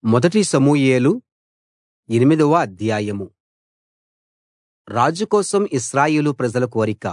మొదటి సమూయేలు ఎనిమిదవ అధ్యాయం రాజు కోసం ఇశ్రాయేలు ప్రజల కోరిక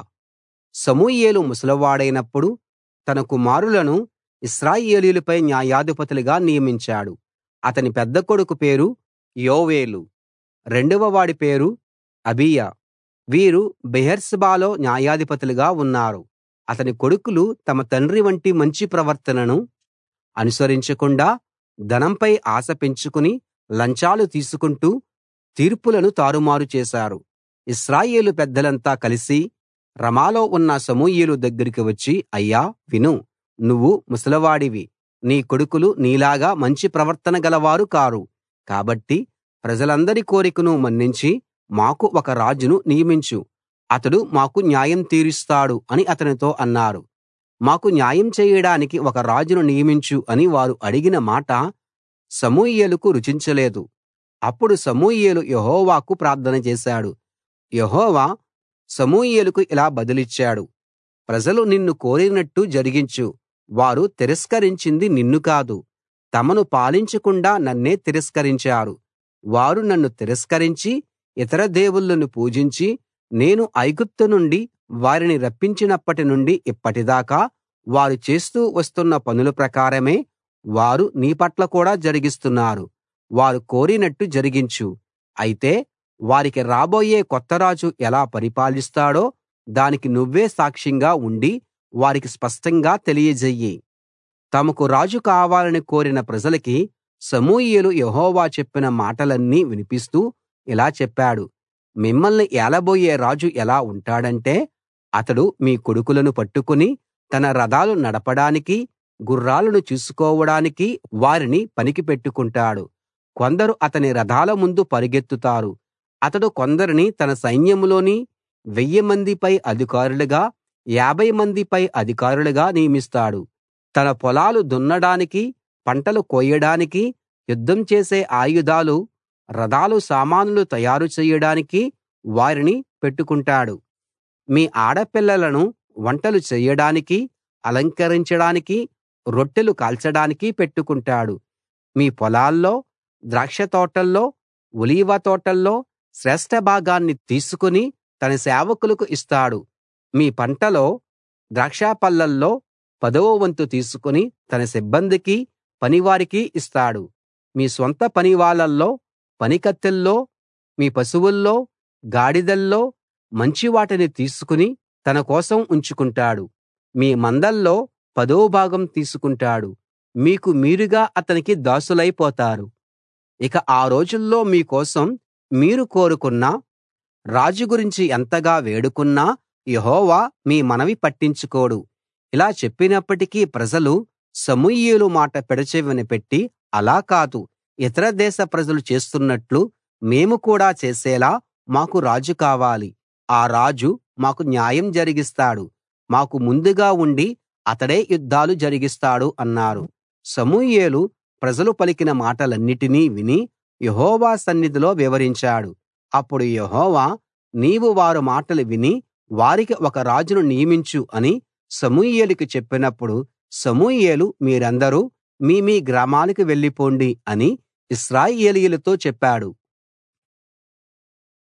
సమూయేలు ముసలివాడైనప్పుడు తన కుమారులను ఇశ్రాయేలీయులపై న్యాయాధిపతులుగా నియమించాడు అతని పెద్ద కొడుకు పేరు యోవేలు రెండవ వాడి పేరు అబీయా వీరు బెయేర్షెబాలో న్యాయాధిపతులుగా ఉన్నారు అతని కొడుకులు తమ తండ్రి వంటి మంచి ప్రవర్తనను అనుసరించకుండా ధనంపై ఆశ పెంచుకుని లంచాలు తీసుకుంటూ తీర్పులను తారుమారు చేశారు ఇశ్రాయేలు పెద్దలంతా కలిసి రమాలో ఉన్న సమూయేలు దగ్గరికి వచ్చి అయ్యా విను నువ్వు ముసలివాడివి నీ కొడుకులు నీలాగా మంచి ప్రవర్తన గలవారు కారు కాబట్టి ప్రజలందరి కోరికను మన్నించి మాకు ఒక రాజును నియమించు అతడు మాకు న్యాయం తీరుస్తాడు అని అతనితో అన్నారు మాకు న్యాయం చేయడానికి ఒక రాజును నియమించు అని వారు అడిగిన మాట సమూయేలుకు రుచించలేదు అప్పుడు సమూయేలు యెహోవాకు ప్రార్థన చేశాడు యెహోవా సమూయేలుకు ఇలా బదులిచ్చాడు ప్రజలు నిన్ను కోరినట్టు జరిగించు వారు తిరస్కరించింది నిన్ను కాదు తమను పాలించకుండా నన్నే తిరస్కరించారు వారు నన్ను తిరస్కరించి ఇతర దేవుళ్ళను పూజించి నేను ఐగుప్తు నుండి వారిని రప్పించినప్పటి నుండి ఇప్పటిదాకా వారు చేస్తూ వస్తున్న పనుల ప్రకారమే వారు నీ పట్ల కూడా జరిగిస్తున్నారు వారు కోరినట్టు జరిగించు అయితే వారికి రాబోయే కొత్త రాజు ఎలా పరిపాలిస్తాడో దానికి నువ్వే సాక్ష్యంగా ఉండి వారికి స్పష్టంగా తెలియజెయ్యి తమకు రాజు కావాలని కోరిన ప్రజలకి సమూయేలు యెహోవా చెప్పిన మాటలన్నీ వినిపిస్తూ ఇలా చెప్పాడు మిమ్మల్ని ఏలబోయే రాజు ఎలా ఉంటాడంటే అతడు మీ కొడుకులను పట్టుకుని తన రథాలు నడపడానికి గుర్రాలను చూసుకోవడానికి వారిని పనికి పెట్టుకుంటాడు కొందరు అతని రథాల ముందు పరుగెత్తుతారు అతడు కొందరిని తన సైన్యంలోని వెయ్యి మందిపై అధికారులుగా యాభై మందిపై అధికారులుగా నియమిస్తాడు తన పొలాలు దున్నడానికి పంటలు కోయడానికి యుద్ధం చేసే ఆయుధాలు రథాలు సామానులు తయారు చెయ్యడానికి వారిని పెట్టుకుంటాడు మీ ఆడపిల్లలను వంటలు చెయ్యడానికి అలంకరించడానికి రొట్టెలు కాల్చడానికి పెట్టుకుంటాడు మీ పొలాల్లో ద్రాక్ష తోటల్లో ఒలీవ తోటల్లో శ్రేష్ఠ భాగాన్ని తీసుకుని తన సేవకులకు ఇస్తాడు మీ పంటలో ద్రాక్ష పళ్ళల్లో పదవ వంతు తీసుకుని తన సిబ్బందికి పనివారికి ఇస్తాడు మీ సొంత పనివాళ్ళల్లో పనికత్తెల్లో మీ పశువుల్లో గాడిదల్లో మంచి వాటిని తీసుకుని తన కోసం ఉంచుకుంటాడు మీ మందల్లో పదో భాగం తీసుకుంటాడు మీకు మీరుగా అతనికి దాసులైపోతారు ఇక ఆ రోజుల్లో మీ కోసం మీరు కోరుకున్న రాజు గురించి ఎంతగా వేడుకున్నా యెహోవా మీ మనవి పట్టించుకోడు ఇలా చెప్పినప్పటికీ ప్రజలు సమూయేలు మాట పెడచెవిన పెట్టి అలా కాదు ఇతర దేశ ప్రజలు చేస్తున్నట్లు మేము కూడా చేసేలా మాకు రాజు కావాలి ఆ రాజు మాకు న్యాయం జరిగిస్తాడు మాకు ముందుగా ఉండి అతడే యుద్ధాలు జరిగిస్తాడు అన్నారు సమూయేలు ప్రజలు పలికిన మాటలన్నిటినీ విని యెహోవా సన్నిధిలో వివరించాడు అప్పుడు యెహోవా నీవు వారు మాటలు విని వారికి ఒక రాజును నియమించు అని సమూయేలుకి చెప్పినప్పుడు సమూయేలు మీరందరూ మీ మీ గ్రామాలకు వెళ్ళిపోండి అని ఇశ్రాయేలీయులతో చెప్పాడు